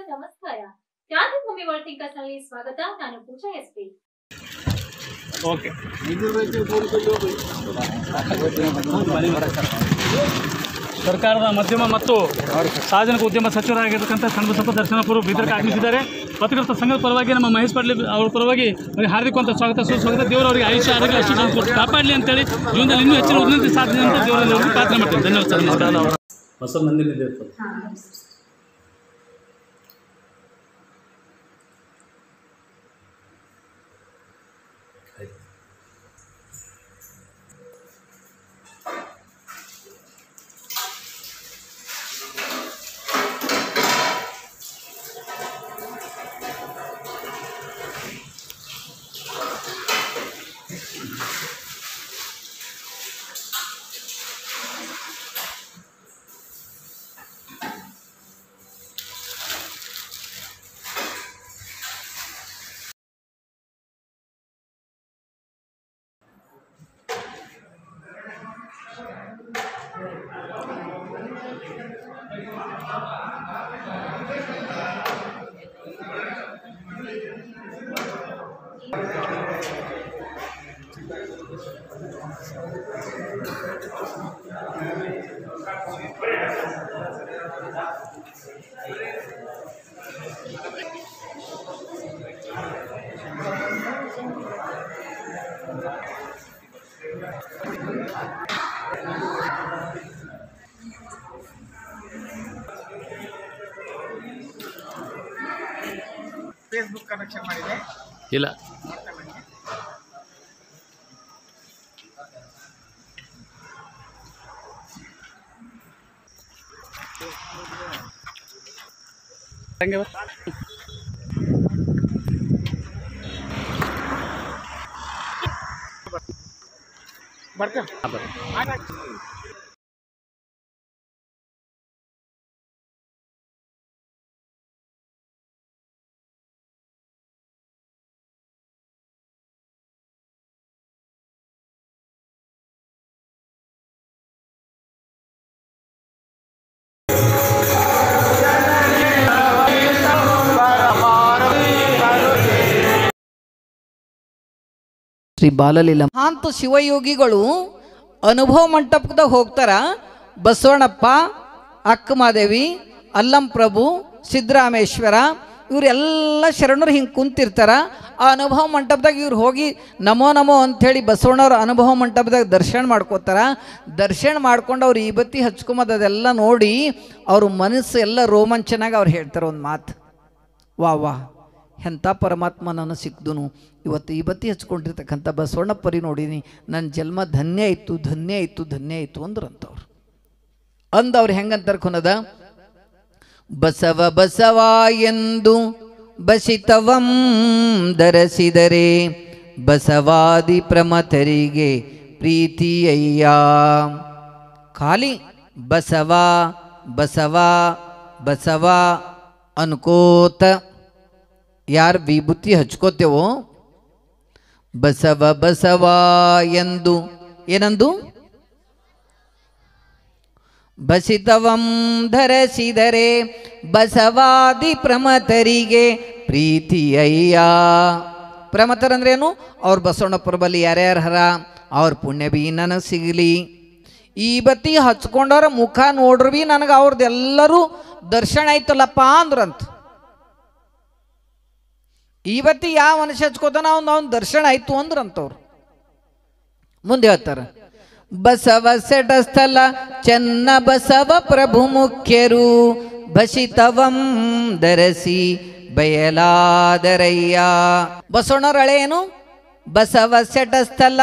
ನಮಸ್ಕಾರ ಕ್ರಾಂತಿಭೂಮಿ world thinkers ನಲ್ಲಿ ಸ್ವಾಗತ ನಾನು ಪೂಜಾ ಎಸ್ ಪಿ ಓಕೆ ಸರ್ಕಾರದ ಮಧ್ಯಮ ಮತ್ತು ಸಾರ್ವಜನಿಕ ಉದ್ಯಮ ಸಚಿವರಾಗಿರ್ತಕ್ಕಂಥ ಸಣ್ಣ ದರ್ಶನಪುರ ಬೀದರ್ಗೆ ಆಗಮಿಸಿದ್ದಾರೆ ಪತ್ರಕರ್ತ ಸಂಘದ ಪರವಾಗಿ ನಮ್ಮ ಮಹೇಶ್ ಪಾಟೀಲ್ ಅವ್ರ ಪರವಾಗಿ ಅವರಿಗೆ ಹಾರ್ದಿಕವಂತ ಸ್ವಾಗತ ಸುಸ್ವಾಗತ ದೇವರು ಅವರಿಗೆ ಆಯುಷ್ಯ ಆರೋಗ್ಯ ಅಷ್ಟು ಕಾಪಾಡಲಿ ಅಂತೇಳಿ ಜೀವನದಲ್ಲಿ ಇನ್ನೂ ಹೆಚ್ಚಿನ ಉನ್ನತಿ ಸಾಧನೆ ಅಂತ ದೇವರಲ್ಲಿ ಅವರಿಗೆ ಪ್ರಾರ್ಥನೆ ಮಾಡ್ತೇನೆ ಧನ್ಯವಾದ ಸರ್ ನಮಸ್ಕಾರ ಹೊಸ ಮಂದಿರ ಇದೆ ಸರ್ ಫೇಸ್ಬುಕ್ ಕನೆಕ್ಷನ್ ಮಾಡಿದೆ ಇಲ್ಲ ಹಂಗೆ ಬಾ. ಬರ್ತೀನಿ ಹಾ, ಬರ್ರಿ. ಶ್ರೀ ಬಾಲಲೀಲ ಮಹಾಂತ ಶಿವಯೋಗಿಗಳು ಅನುಭವ ಮಂಟಪದಾಗ ಹೋಗ್ತಾರ ಬಸವಣ್ಣಪ್ಪ ಅಕ್ಕಮಾದೇವಿ ಅಲ್ಲಂ ಪ್ರಭು ಸಿದ್ದರಾಮೇಶ್ವರ ಇವರೆಲ್ಲ ಶರಣರು ಹಿಂಗೆ ಕುಂತಿರ್ತಾರ ಆ ಅನುಭವ ಮಂಟಪದಾಗ ಇವ್ರು ಹೋಗಿ ನಮೋ ನಮೋ ಅಂಥೇಳಿ ಬಸವಣ್ಣವ್ರ ಅನುಭವ ಮಂಟಪದಾಗ ದರ್ಶನ ಮಾಡ್ಕೋತಾರ ದರ್ಶನ ಮಾಡ್ಕೊಂಡು ಅವ್ರು ಈ ಬತ್ತಿ ಹಚ್ಕೊಂಬದು ಅದೆಲ್ಲ ನೋಡಿ ಅವ್ರ ಮನಸ್ಸು ಎಲ್ಲ ರೋಮಾಂಚನಾಗ ಅವ್ರು ಹೇಳ್ತಾರೆ ಒಂದು ಮಾತು ವಾ ವಾ ಎಂಥ ಪರಮಾತ್ಮ ನಾನು ಸಿಕ್ದುನು ಇವತ್ತು ಈ ಬತ್ತಿ ಹಚ್ಕೊಂಡಿರ್ತಕ್ಕಂಥ ಬಸವಣ್ಣ ಪರಿ ನೋಡೀನಿ ನನ್ನ ಜನ್ಮ ಧನ್ಯ ಆಯಿತು ಧನ್ಯ ಆಯಿತು ಧನ್ಯ ಆಯಿತು ಅಂದ್ರಂತವ್ರು ಅಂದವ್ರು ಹೆಂಗಂತಾರೆ ಕೊನದ ಬಸವ ಬಸವ ಎಂದು ಬಸಿತವಂ ಧರಿಸಿದರೆ ಬಸವಾದಿ ಪ್ರಮಥರಿಗೆ ಪ್ರೀತಿಯಯ್ಯ ಖಾಲಿ ಬಸವ ಬಸವ ಬಸವ ಅನ್ಕೋತ ಯಾರು ವಿಭೂತಿ ಹಚ್ಕೋತೇವೋ ಬಸವ ಬಸವ ಎಂದು ಏನಂದು ಬಸಿತವಂ ಧರಿಸಿದರೆ ಬಸವಾದಿ ಪ್ರಮತರಿಗೆ ಪ್ರೀತಿಯಯ್ಯ ಪ್ರಮತರಂದ್ರೇನು ಅವ್ರ ಬಸವಣ್ಣಪ್ಪರ ಬಲ್ಲಿ ಯಾರ್ಯಾರು ಹರ ಅವ್ರ ಪುಣ್ಯ ಬಿ ನನಗೆ ಸಿಗಲಿ ಈ ಬತ್ತಿ ಹಚ್ಕೊಂಡವ್ರ ಮುಖ ನೋಡ್ರಿ ಬಿ ನನಗೆ ಅವ್ರದ್ದೆಲ್ಲರೂ ದರ್ಶನ ಆಯ್ತಲ್ಲಪ್ಪ ಅಂದ್ರಂತ ಇವತ್ತಿ ಯಾವ ಮನುಷ್ಯ ಹಚ್ಕೋತಾನ ಅವ್ನು ಅವ್ನ ದರ್ಶನ ಆಯ್ತು ಅಂದ್ರಂತವ್ರು ಮುಂದೆ ಹೇಳ್ತಾರೆ ಬಸವ ಸೆಟ ಸ್ಥಳ ಚೆನ್ನ ಬಸವ ಪ್ರಭು ಮುಖ್ಯರು ಬಸಿತವಂ ಧರಿಸಿ ಬಯಲಾದರಯ್ಯ ಬಸವಣ್ಣವ್ರ ಹಳೆ ಏನು ಬಸವ ಸೆಟ ಸ್ಥಳ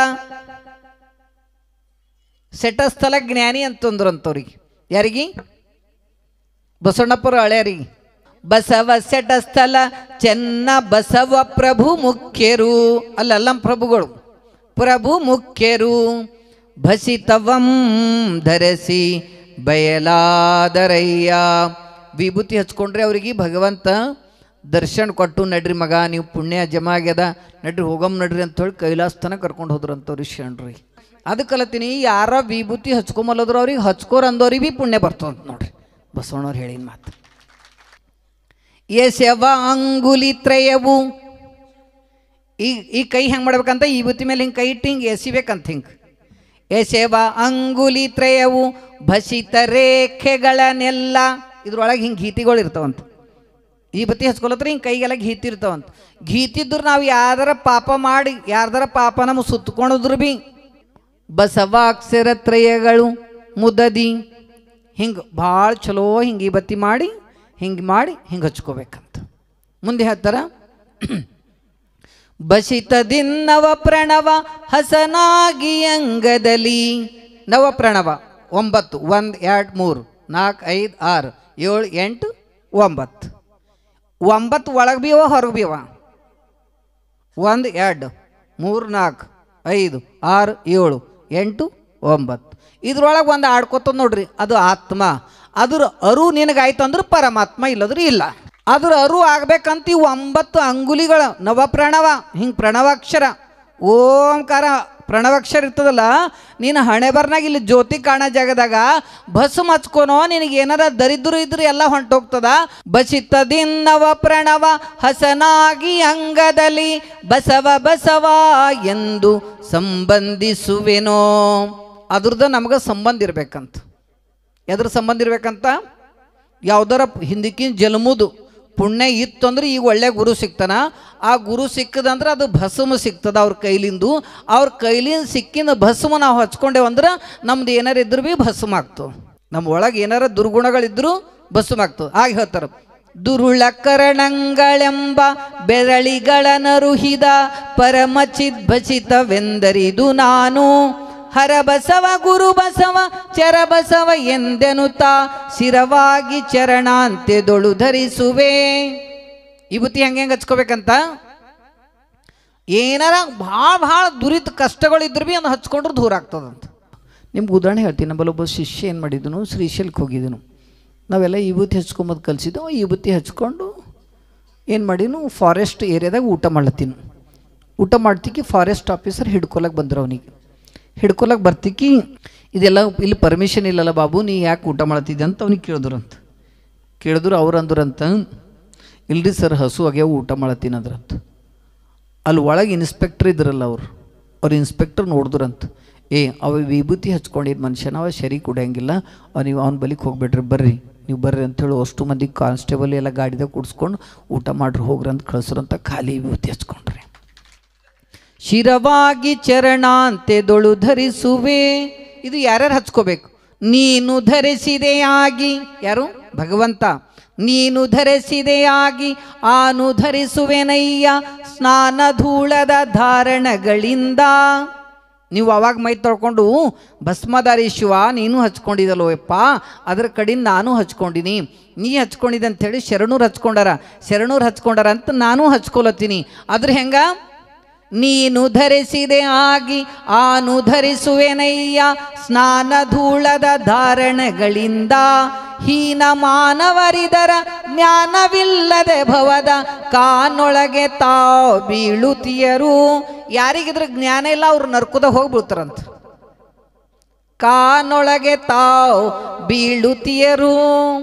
ಸೆಟ ಸ್ಥಳ ಜ್ಞಾನಿ ಅಂತಂದ್ರು ಅಂತವ್ರಿಗೆ ಯಾರಿಗೆ ಬಸವಣ್ಣಪ್ಪರ ಹಳೆಯರಿಗೆ ಬಸವ ಸೆಟ ಸ್ಥಳ ಚೆನ್ನ ಬಸವ ಪ್ರಭು ಮುಖ್ಯರು ಅಲ್ಲಲ್ಲ ಪ್ರಭುಗಳು ಪ್ರಭು ಮುಖ್ಯರು ಭಸಿತವಂ ಧರಿಸಿ ಬಯಲಾದರಯ್ಯ ವಿಭೂತಿ ಹಚ್ಕೊಂಡ್ರೆ ಅವರಿಗೆ ಭಗವಂತ ದರ್ಶನ ಕೊಟ್ಟು ನಡ್ರಿ ಮಗ ನೀವು ಪುಣ್ಯ ಜಮಾ ಆಗ್ಯದ ನಡ್ರಿ ಹೋಗಮ್ ನಡ್ರಿ ಅಂತ ಹೇಳಿ ಕೈಲಾಸತನ ಕರ್ಕೊಂಡು ಹೋದ್ರು ಅಂತವ್ರಿ ಶಣ್ರಿ ಅದಕ್ಕಲತ್ತೀನಿ ಯಾರ ವಿಭೂತಿ ಹಚ್ಕೊಂಬಲ್ಲದ್ರು ಅವ್ರಿಗೆ ಹಚ್ಕೋರ್ ಅಂದವ್ರಿಗೆ ಭೀ ಪುಣ್ಯ ಬರ್ತದಂತ ನೋಡ್ರಿ ಬಸವಣ್ಣವ್ರು ಹೇಳಿನ ಮಾತು ಯಶವ ಅಂಗುಲಿ ತ್ರಯವು ಈ ಈ ಕೈ ಹೆಂಗೆ ಮಾಡ್ಬೇಕಂತ ಈ ಬುತ್ತಿ ಮೇಲೆ ಹಿಂಗೆ ಕೈ ಇಟ್ಟು ಹಿಂಗೆ ಎಸಿಬೇಕಂತ ಹಿಂಗೆ ಯಶವ ಅಂಗುಲಿ ತ್ರಯವು ಭಸಿತ ರೇಖೆಗಳನ್ನೆಲ್ಲ ಇದ್ರೊಳಗೆ ಹಿಂಗೆ ಗೀತಿಗಳು ಇರ್ತಾವಂತ ಈ ಬತ್ತಿ ಹಚ್ಕೊಳತ್ರ ಹಿಂಗೆ ಕೈಗೆಲ್ಲ ಗೀತಿ ಇರ್ತಾವಂತ ಗೀತಿದ್ರು ನಾವು ಯಾವ್ದಾರ ಪಾಪ ಮಾಡಿ ಯಾರ್ದಾರ ಪಾಪ ನಮಗೆ ಸುತ್ತಕೊಂಡಿದ್ರು ಭೀ ಬಸವಾಕ್ಷರ ತ್ರಯಗಳು ಮುದದಿ ಹಿಂಗೆ ಭಾಳ ಚಲೋ ಹಿಂಗೆ ಈ ಬತ್ತಿ ಮಾಡಿ ಹಿಂಗೆ ಮಾಡಿ ಹಿಂಗೆ ಹಚ್ಕೋಬೇಕಂತ ಮುಂದೆ ಹೇಳ್ತಾರ ಬಸಿತದಿನ್ ನವ ಪ್ರಣವ ಹಸನಾಗಿ ಅಂಗದಲ್ಲಿ ನವ ಪ್ರಣವ ಒಂಬತ್ತು ಒಂದು ಎರಡು ಮೂರು ನಾಲ್ಕು ಐದು ಆರು ಏಳು ಎಂಟು ಒಂಬತ್ತು ಒಂಬತ್ತು ಒಳಗೆ ಬೀವ ಹೊರಗೆ ಬೀವ ಒಂದು ಎರಡು ಮೂರು ನಾಲ್ಕು ಐದು ಆರು ಏಳು ಎಂಟು ಒಂಬತ್ತು ಇದ್ರೊಳಗೆ ಒಂದು ಆಡ್ಕೊತದ ನೋಡ್ರಿ ಅದು ಆತ್ಮ ಅದ್ರ ಅರು ನಿನಗಾಯ್ತು ಅಂದ್ರೆ ಪರಮಾತ್ಮ ಇಲ್ಲದ್ರೆ ಇಲ್ಲ ಅದ್ರ ಅರು ಆಗ್ಬೇಕಂತ ಇವು ಒಂಬತ್ತು ಅಂಗುಲಿಗಳ ನವಪ್ರಣವ ಹಿಂಗೆ ಪ್ರಣವಾಕ್ಷರ ಓಂಕಾರ ಪ್ರಣವಾಕ್ಷರ ಇರ್ತದಲ್ಲ ನೀನು ಹಣೆ ಬರ್ನಾಗ ಇಲ್ಲಿ ಜ್ಯೋತಿ ಕಾಣೋ ಜಾಗದಾಗ ಭಸ್ಮ ಹಚ್ಕೊನೋ ನಿನಗೆ ಏನಾರ ದರಿದ್ರು ಇದ್ರೆ ಎಲ್ಲ ಹೊಂಟೋಗ್ತದ ಬಸಿತದಿನ್ನವ ಪ್ರಣವ ಹಸನಾಗಿ ಅಂಗದಲ್ಲಿ ಬಸವ ಬಸವ ಎಂದು ಸಂಬಂಧಿಸುವೆನೋ ಅದ್ರದ್ದು ನಮ್ಗೆ ಸಂಬಂಧ ಇರ್ಬೇಕಂತ ಎದ್ರ ಸಂಬಂಧ ಇರ್ಬೇಕಂತ ಯಾವ್ದಾರ ಹಿಂದಕ್ಕಿನ ಜನ್ಮದು ಪುಣ್ಯ ಇತ್ತು ಅಂದ್ರೆ ಈಗ ಒಳ್ಳೆ ಗುರು ಸಿಗ್ತಾನ ಆ ಗುರು ಸಿಕ್ಕದಂದ್ರೆ ಅದು ಭಸ್ಮ ಸಿಗ್ತದ ಅವ್ರ ಕೈಲಿಂದು ಅವ್ರ ಕೈಲಿಂದ ಸಿಕ್ಕಿನ ಭಸ್ಮ ನಾವು ಹಚ್ಕೊಂಡೇವಂದ್ರೆ ನಮ್ದು ಏನಾರ ಇದ್ರು ಭೀ ಭಸ್ಮ ಆಗ್ತವೆ ನಮ್ಮ ಒಳಗೆ ಏನಾರ ದುರ್ಗುಣಗಳಿದ್ರು ಭಸ್ಮ ಆಗ್ತವೆ ಆಗ ಹೇಳ್ತಾರೆ ದುರುಳ ಕರಣಗಳೆಂಬ ಬೆರಳಿಗಳ ನರುಹಿದ ಪರಮ ಚಿದ್ಭಸಿತವೆಂದರಿದು ನಾನು ಹರಬಸವ ಗುರು ಬಸವ ಚರಬಸವ ಎಂದೆನುತ ಶಿರವಾಗಿ ಚರಣಾಂತ್ಯದೊಳು ಧರಿಸುವೆ ಈ ಬುತ್ತಿ ಹೆಂಗೆ ಹೆಂಗೆ ಹಚ್ಕೋಬೇಕಂತ ಏನಾರ ಭಾಳ ಭಾಳ ದುರಿತ ಕಷ್ಟಗಳಿದ್ರು ಭೀ ಅದು ಹಚ್ಕೊಂಡ್ರೆ ದೂರ ಆಗ್ತದಂತ ನಿಮ್ಗೆ ಉದಾಹರಣೆ ಹೇಳ್ತೀನಿ ನಮ್ಮಲ್ಲಿ ಒಬ್ಬ ಶಿಷ್ಯ ಏನು ಮಾಡಿದನು ಶ್ರೀಶೈಲಕ್ಕೆ ಹೋಗಿದ್ದನು ನಾವೆಲ್ಲ ಈ ಬುತ್ತಿ ಹಚ್ಕೊಂಬದು ಕಲಿಸಿದ್ದು ಈ ಬುತ್ತಿ ಹಚ್ಕೊಂಡು ಏನು ಮಾಡಿನು ಫಾರೆಸ್ಟ್ ಏರಿಯಾದಾಗ ಊಟ ಮಾಡ್ಲತ್ತೀನಿ ಊಟ ಮಾಡ್ತಿಕ್ಕಿ ಫಾರೆಸ್ಟ್ ಆಫೀಸರ್ ಹಿಡ್ಕೊಳಕ್ಕೆ ಬಂದ್ರು ಅವನಿಗೆ ಹಿಡ್ಕೊಳಕ್ಕೆ ಬರ್ತಿಕ್ಕಿ ಇದೆಲ್ಲ ಇಲ್ಲಿ ಪರ್ಮಿಷನ್ ಇಲ್ಲಲ್ಲ ಬಾಬು ನೀ ಯಾಕೆ ಊಟ ಮಾಡ್ತಿದ್ದೆ ಅಂತ ಅವ್ನಿಗೆ ಕೇಳಿದ್ರಂತ ಕೇಳಿದ್ರು ಅವ್ರು ಅಂದ್ರಂತ ಇಲ್ರಿ ಸರ್ ಹಸು ಆಗ್ಯಾವ ಊಟ ಮಾಡತ್ತೀನಿ ಅಂದ್ರಂತ ಅಲ್ಲಿ ಒಳಗೆ ಇನ್ಸ್ಪೆಕ್ಟ್ರ್ ಇದ್ರಲ್ಲ ಅವ್ರು ಅವ್ರು ಇನ್ಸ್ಪೆಕ್ಟರ್ ನೋಡಿದ್ರಂತ ಏ ಅವ ವಿಭೂತಿ ಹಚ್ಕೊಂಡಿದ್ದ ಮನುಷ್ಯನ ಅವ ಸರಿ ಕುಡಿಯಂಗಿಲ್ಲ ಅವ ನೀವು ಅವ್ನ ಬಲಿಗೆ ಹೋಗ್ಬೇಡ್ರಿ ಬರ್ರಿ ನೀವು ಬರ್ರಿ ಅಂತೇಳಿ ಅಷ್ಟು ಮಂದಿ ಕಾನ್ಸ್ಟೇಬಲ್ ಎಲ್ಲ ಗಾಡಿದಾಗ ಕೂಡಿಸ್ಕೊಂಡು ಊಟ ಮಾಡ್ರಿ ಹೋಗ್ರಿ ಅಂತ ಕಳ್ಸ್ರಂತ ಖಾಲಿ ವಿಭೂತಿ ಹಚ್ಕೊಂಡ್ರಿ ಶಿರವಾಗಿ ಚರಣಾಂತೆದೊಳು ಧರಿಸುವೆ ಇದು ಯಾರ್ಯಾರು ಹಚ್ಕೋಬೇಕು ನೀನು ಧರಿಸಿದೆಯಾಗಿ ಯಾರು ಭಗವಂತ ನೀನು ಧರಿಸಿದೆಯಾಗಿ ಆನು ಧರಿಸುವೆನಯ್ಯ ಸ್ನಾನ ಧೂಳದ ಧಾರಣಗಳಿಂದ ನೀವು ಅವಾಗ ಮೈ ತೊಳ್ಕೊಂಡು ಭಸ್ಮಧಾರಿ ಶಿವ ನೀನು ಹಚ್ಕೊಂಡಿದ್ದಲ್ಲೋ ಯಪ್ಪ ಅದ್ರ ಕಡೆಯಿಂದ ನಾನು ಹಚ್ಕೊಂಡಿನಿ ನೀ ಹಚ್ಕೊಂಡಿದ್ದೆ ಅಂಥೇಳಿ ಶರಣೂರು ಹಚ್ಕೊಂಡಾರ ಶರಣೂರು ಹಚ್ಕೊಂಡಾರ ಅಂತ ನಾನು ಹಚ್ಕೊಲತ್ತೀನಿ ಅದ್ರ ಹೆಂಗ ನೀನು ಧರಿಸಿದೆ ಆಗಿ ಆನು ಧರಿಸುವೆನಯ್ಯ ಸ್ನಾನ ಧೂಳದ ಧಾರಣಗಳಿಂದ ಹೀನ ಮಾನವರಿದರ ಜ್ಞಾನವಿಲ್ಲದೆ ಭವದ ಕಾನೊಳಗೆ ತಾವು ಬೀಳುತ್ತೀಯರು ಯಾರಿಗಿದ್ರ ಜ್ಞಾನ ಇಲ್ಲ ಅವ್ರು ನರ್ಕುದ ಹೋಗ್ಬಿಡ್ತಾರಂತ ಕಾನೊಳಗೆ ತಾವು ಬೀಳುತ್ತೀಯರು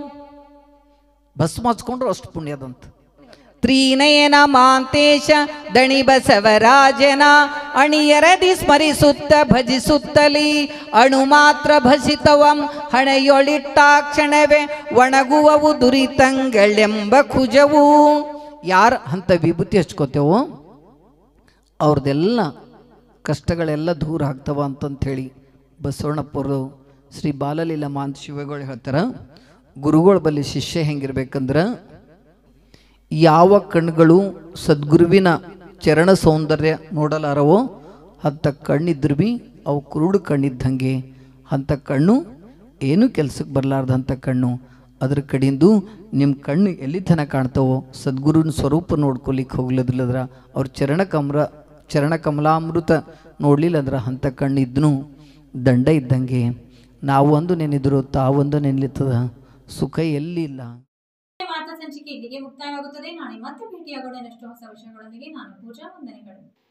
ಭಸ್ಮ ಹಚ್ಕೊಂಡ್ರು ಅಷ್ಟು ಪುಣ್ಯದಂತ ತ್ರೀನಯನ ಮಾಂತೇಶ ದಣಿ ಬಸವರಾಜನ ಅಣಿಯರದಿ ಸ್ಮರಿಸುತ್ತ ಭಜಿಸುತ್ತಲಿ ಅಣು ಮಾತ್ರ ಭಸಿತವಂ ಹಣೆಯೊಳಿಟ್ಟಾಕ್ಷಣವೇ ಒಣಗುವವು ದುರಿತಂಗಳೆಂಬ ಕುಜವು ಯಾರ ಅಂತ ವಿಭೂತಿ ಹಚ್ಕೋತೇವೋ ಅವ್ರದ್ದೆಲ್ಲ ಕಷ್ಟಗಳೆಲ್ಲ ದೂರ ಆಗ್ತವ ಅಂತಂಥೇಳಿ ಬಸವಣ್ಣಪ್ಪರು ಶ್ರೀ ಬಾಲಲೀಲ ಮಾಂತ ಶಿವಗಳು ಹೇಳ್ತಾರ ಗುರುಗಳ ಬಳಿ ಶಿಷ್ಯ ಹೆಂಗಿರ್ಬೇಕಂದ್ರೆ ಯಾವ ಕಣ್ಗಳು ಸದ್ಗುರುವಿನ ಚರಣ ಸೌಂದರ್ಯ ನೋಡಲಾರವೋ ಅಂಥ ಕಣ್ಣಿದ್ರು ಭೀ ಅವು ಕುರುಡು ಕಣ್ಣಿದ್ದಂಗೆ ಅಂಥ ಕಣ್ಣು ಏನೂ ಕೆಲ್ಸಕ್ಕೆ ಬರಲಾರ್ದಂಥ ಕಣ್ಣು ಅದ್ರ ಕಡೆಯಿಂದ ನಿಮ್ಮ ಕಣ್ಣು ಎಲ್ಲಿ ತನಕ ಕಾಣ್ತಾವೋ ಸದ್ಗುರುವಿನ ಸ್ವರೂಪ ನೋಡ್ಕೊಲಿಕ್ಕೆ ಹೋಗ್ಲದಿಲ್ಲದ್ರ ಅವ್ರ ಚರಣ ಕಮರ ಚರಣ ಕಮಲಾಮೃತ ನೋಡಲಿಲ್ಲ ಅಂದ್ರೆ ಅಂಥ ಕಣ್ಣು ಇದ್ನು ದಂಡ ಇದ್ದಂಗೆ ನಾವೊಂದು ನೆನೆದ್ರು ತಾವೊಂದು ನೆನೆಲಿತ್ತದ ಸುಖ ಎಲ್ಲಿ ಇಲ್ಲ ಮಾತಾ ಸಂಚಿಕೆ ಇಲ್ಲಿಗೆ ಮುಕ್ತಾಯವಾಗುತ್ತದೆ ನಾಳೆ ಮತ್ತೆ ಭೇಟಿಯಾಗೋಣ ಇನ್ನಷ್ಟು ಹೊಸ ವಿಷಯಗಳೊಂದಿಗೆ ನಾನು ಪೂಜಾ ವಂದನೆಗಳು